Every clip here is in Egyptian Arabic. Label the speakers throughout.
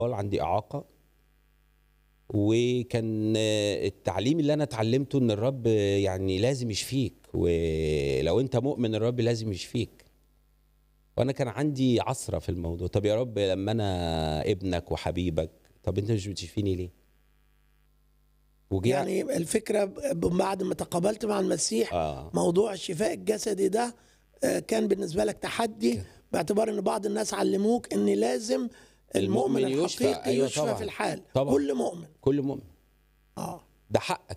Speaker 1: عندي إعاقة وكان التعليم اللي أنا اتعلمته إن الرب يعني لازم يشفيك ولو أنت مؤمن الرب لازم يشفيك وأنا كان عندي عثرة في الموضوع طب يا رب لما أنا ابنك وحبيبك طب أنت مش بتشفيني ليه؟ وجه
Speaker 2: يعني الفكرة ب- بعد ما تقابلت مع المسيح
Speaker 1: آه
Speaker 2: موضوع الشفاء الجسدي ده آه، كان بالنسبة لك تحدي باعتبار ان بعض الناس علموك ان لازم المؤمن
Speaker 1: المؤمن يشفى،
Speaker 2: الحقيقي
Speaker 1: أيوة
Speaker 2: يشفى
Speaker 1: طبعاً.
Speaker 2: في الحال
Speaker 1: طبعاً.
Speaker 2: كل مؤمن
Speaker 1: كل مؤمن
Speaker 2: اه
Speaker 1: ده حقك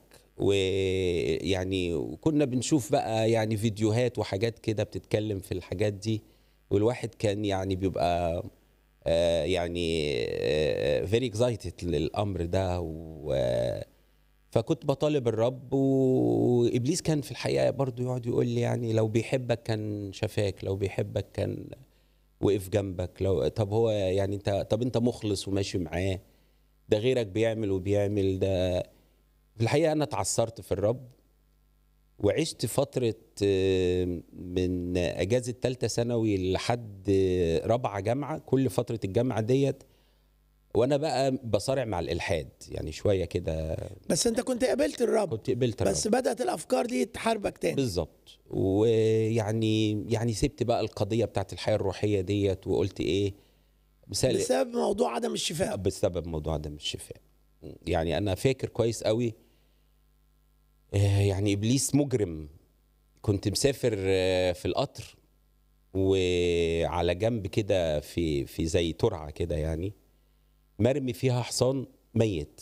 Speaker 1: ويعني كنا بنشوف بقى يعني فيديوهات وحاجات كده بتتكلم في الحاجات دي والواحد كان يعني بيبقى آه، يعني فيري اكزايتد للامر ده و فكنت بطالب الرب وابليس كان في الحقيقه برضو يقعد يقول لي يعني لو بيحبك كان شفاك لو بيحبك كان وقف جنبك لو طب هو يعني انت طب انت مخلص وماشي معاه ده غيرك بيعمل وبيعمل ده في الحقيقه انا اتعثرت في الرب وعشت فتره آه، من اجازه ثالثه ثانوي لحد آه، رابعه جامعه كل فتره الجامعه ديت وانا بقى بصارع مع الالحاد يعني شويه كده
Speaker 2: بس انت كنت قابلت الرب
Speaker 1: كنت قبلت الرب
Speaker 2: بس بدأت الافكار دي تحاربك تاني
Speaker 1: بالظبط ويعني يعني سبت بقى القضيه بتاعت الحياه الروحيه ديت وقلت ايه مثال
Speaker 2: بسبب موضوع عدم الشفاء
Speaker 1: بسبب موضوع عدم الشفاء يعني انا فاكر كويس قوي آه، يعني ابليس مجرم كنت مسافر آه، في القطر وعلى جنب كده في في زي ترعه كده يعني مرمي فيها حصان ميت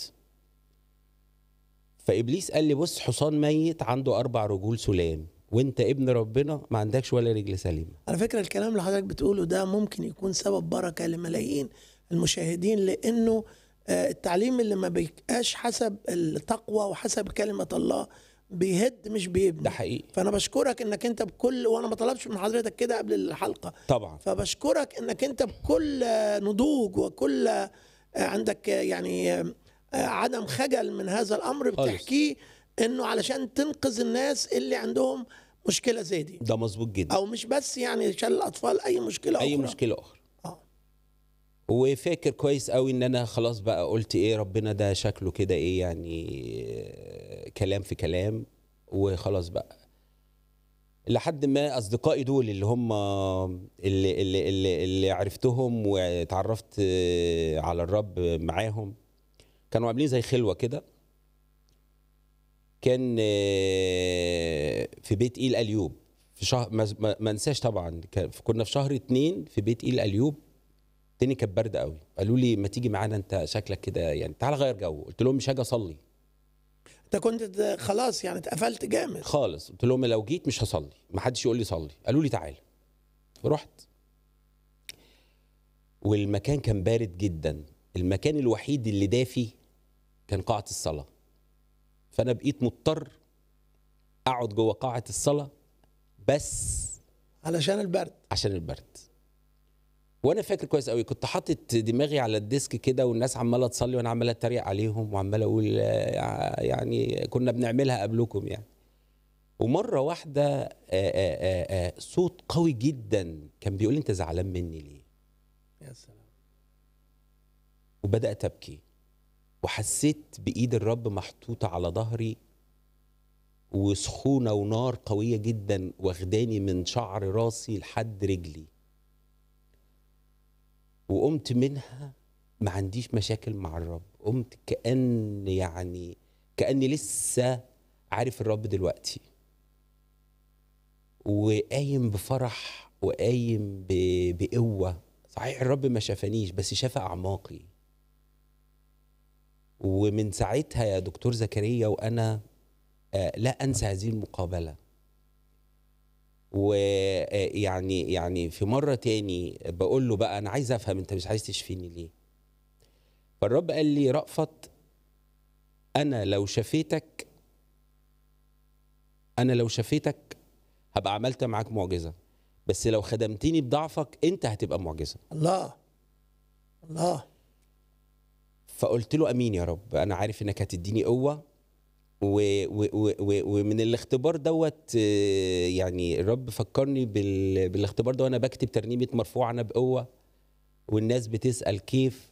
Speaker 1: فابليس قال لي بص حصان ميت عنده اربع رجول سلام وانت ابن ربنا ما عندكش ولا رجل سليمه
Speaker 2: على فكرة الكلام اللي حضرتك بتقوله ده ممكن يكون سبب بركة لملايين المشاهدين لأنه آه، التعليم اللي ما بيبقاش حسب التقوى وحسب كلمة الله بيهد مش بيبني
Speaker 1: ده حقيقي
Speaker 2: فأنا بشكرك إنك أنت بكل وأنا ما طلبش من حضرتك كده قبل الحلقة
Speaker 1: طبعا
Speaker 2: فبشكرك إنك أنت بكل آه، نضوج وكل آه، عندك آه، يعني آه، آه، عدم خجل من هذا الأمر
Speaker 1: خالص.
Speaker 2: بتحكيه إنه علشان تنقذ الناس اللي عندهم مشكلة زي دي
Speaker 1: ده مظبوط جدا
Speaker 2: او مش بس يعني شل الاطفال اي مشكله
Speaker 1: اي
Speaker 2: أخرى.
Speaker 1: مشكله اخرى
Speaker 2: اه
Speaker 1: وفاكر كويس قوي ان انا خلاص بقى قلت ايه ربنا ده شكله كده ايه يعني آه، كلام في كلام وخلاص بقى لحد ما اصدقائي دول اللي هم اللي اللي اللي, اللي عرفتهم واتعرفت آه، على الرب معاهم كانوا عاملين زي خلوه كده كان آه، في بيت ايل اليوب في شهر ما- ما ما انساش طبعا كان- كنا في شهر اتنين في بيت ايل اليوب الدنيا كانت برد قوي قالوا لي ما تيجي معانا انت شكلك كده يعني تعال غير جو قلت لهم مش هاجي اصلي
Speaker 2: انت كنت ت- خلاص يعني اتقفلت جامد
Speaker 1: خالص قلت لهم لو جيت مش هصلي ما حدش يقول لي صلي قالوا لي تعالى رحت والمكان كان بارد جدا المكان الوحيد اللي دافي كان قاعة الصلاة فأنا بقيت مضطر أقعد جوه قاعة الصلاة بس
Speaker 2: علشان البرد
Speaker 1: عشان البرد وانا فاكر كويس قوي كنت حاطط دماغي على الديسك كده والناس عماله تصلي وانا عمال اتريق عليهم وعمال اقول آه، يعني كنا بنعملها قبلكم يعني ومره واحده آه، آه، آه، آه، صوت قوي جدا كان بيقول لي انت زعلان مني ليه
Speaker 2: يا سلام
Speaker 1: وبدات ابكي وحسيت بايد الرب محطوطه على ظهري وسخونه ونار قويه جدا واخداني من شعر راسي لحد رجلي وقمت منها ما عنديش مشاكل مع الرب قمت كأن يعني كأني لسه عارف الرب دلوقتي وقايم بفرح وقايم ب- بقوة صحيح الرب ما شافنيش بس شاف أعماقي ومن ساعتها يا دكتور زكريا وأنا آه، لا أنسى هذه المقابلة ويعني يعني في مرة تاني بقول له بقى أنا عايز أفهم أنت مش عايز تشفيني ليه فالرب قال لي رأفت أنا لو شفيتك أنا لو شفيتك هبقى عملت معاك معجزة بس لو خدمتني بضعفك أنت هتبقى معجزة
Speaker 2: الله الله
Speaker 1: فقلت له امين يا رب انا عارف انك هتديني قوه و و و و ومن الاختبار دوت آه، يعني الرب فكرني بال بالاختبار ده وانا بكتب ترنيمه مرفوع انا بقوه والناس بتسال كيف